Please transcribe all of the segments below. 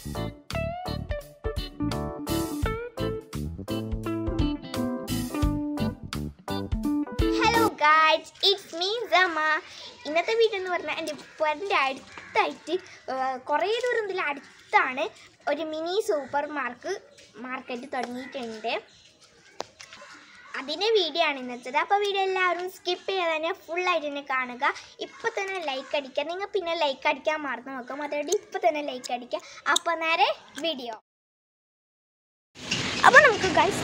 hello guys it's me സമ ഇന്നത്തെ video എന്ന് പറഞ്ഞാൽ എൻ്റെ ഉപ്പൻ്റെ അടുത്തായിട്ട് കുറേ ദൂരം ഇതിൽ അടുത്താണ് ഒരു മിനി സൂപ്പർ മാർക്ക് മാർക്കറ്റ് തുടങ്ങിയിട്ടുണ്ട് അതിൻ്റെ വീഡിയോ ആണ് ഇന്നത്തത് അപ്പോൾ വീഡിയോ എല്ലാവരും സ്കിപ്പ് ചെയ്യാതെ തന്നെ ഫുള്ളായിട്ട് തന്നെ കാണുക ഇപ്പോൾ തന്നെ ലൈക്ക് അടിക്കുക നിങ്ങൾ പിന്നെ ലൈക്ക് അടിക്കാൻ മറന്നു നോക്കും അതുകൊണ്ട് ഇപ്പോൾ തന്നെ ലൈക്ക് അടിക്കുക അപ്പോൾ നേരെ വീഡിയോ അപ്പോൾ നമുക്ക് ഗൈസ്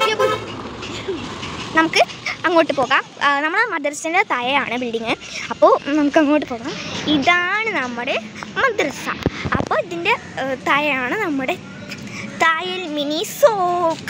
നമുക്ക് അങ്ങോട്ട് പോകാം ആ, നമ്മളെ മദ്രസിൻ്റെ താഴെയാണ് ബിൽഡിങ് അപ്പോൾ നമുക്ക് അങ്ങോട്ട് പോകാം ഇതാണ് നമ്മുടെ മദ്രസ അപ്പോൾ ഇതിൻ്റെ ഏ, താഴെയാണ് നമ്മുടെ തായൽ മിനി സോക്ക്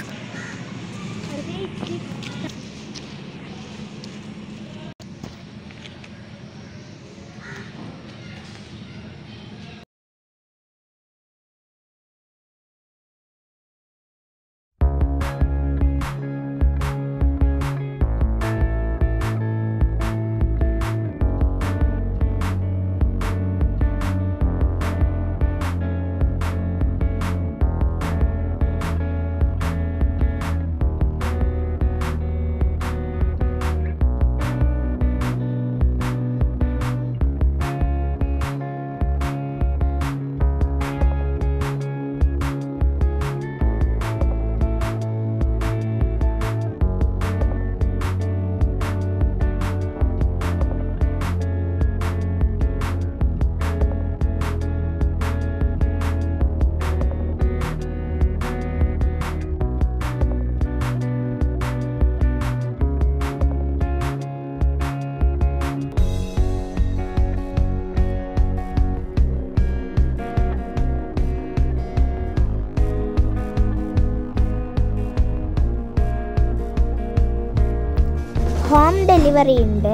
ഹോം ഡെലിവറി ഉണ്ട്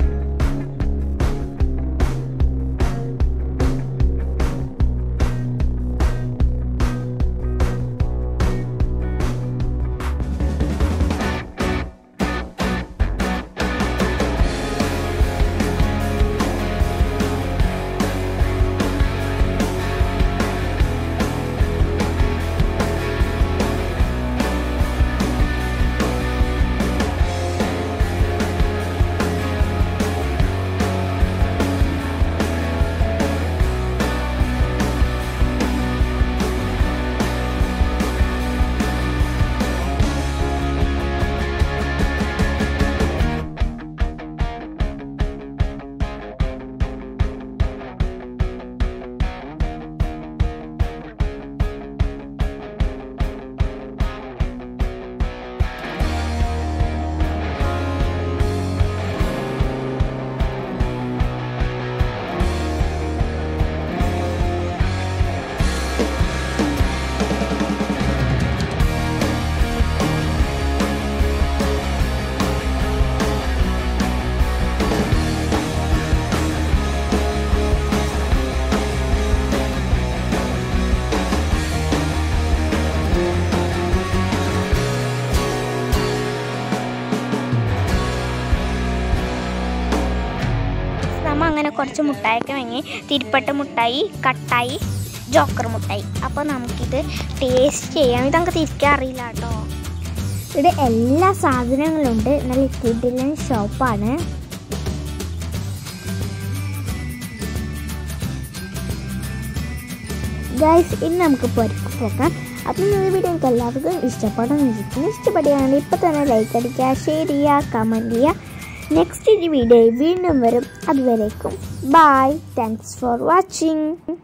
നമ്മ അങ്ങനെ കുറച്ച് മുട്ടായൊക്കെ വാങ്ങി തിരുപ്പട്ട മുട്ടായി കട്ടായി ജോക്കർ മുട്ടായി അപ്പോൾ നമുക്കിത് ടേസ്റ്റ് ചെയ്യാം ഇതങ്ങ് തിരിക്കാൻ അറിയില്ല കേട്ടോ ഇവിടെ എല്ലാ സാധനങ്ങളും ഉണ്ട് നല്ല കിഡിലൻ ഷോപ്പാണ് ഗൈസ് ഇന്ന് നമുക്ക് പുറത്ത് പോകാം അപ്പം ഈ വീഡിയോ എനിക്ക് എല്ലാവർക്കും ഇഷ്ടപ്പെടുമെന്ന് വിചാരിക്കുന്നു ഇഷ്ടപ്പെടുകയാണെങ്കിൽ ഇപ്പം തന്നെ ലൈക്ക് അടിക്കുക ഷെയർ ചെയ്യുക കമൻറ്റ് ചെയ്യുക നെക്സ്റ്റ് വീഡിയോ വീണ്ടും വരും അതുവരേക്കും ബൈ താങ്ക്സ് ഫോർ വാച്ചിങ്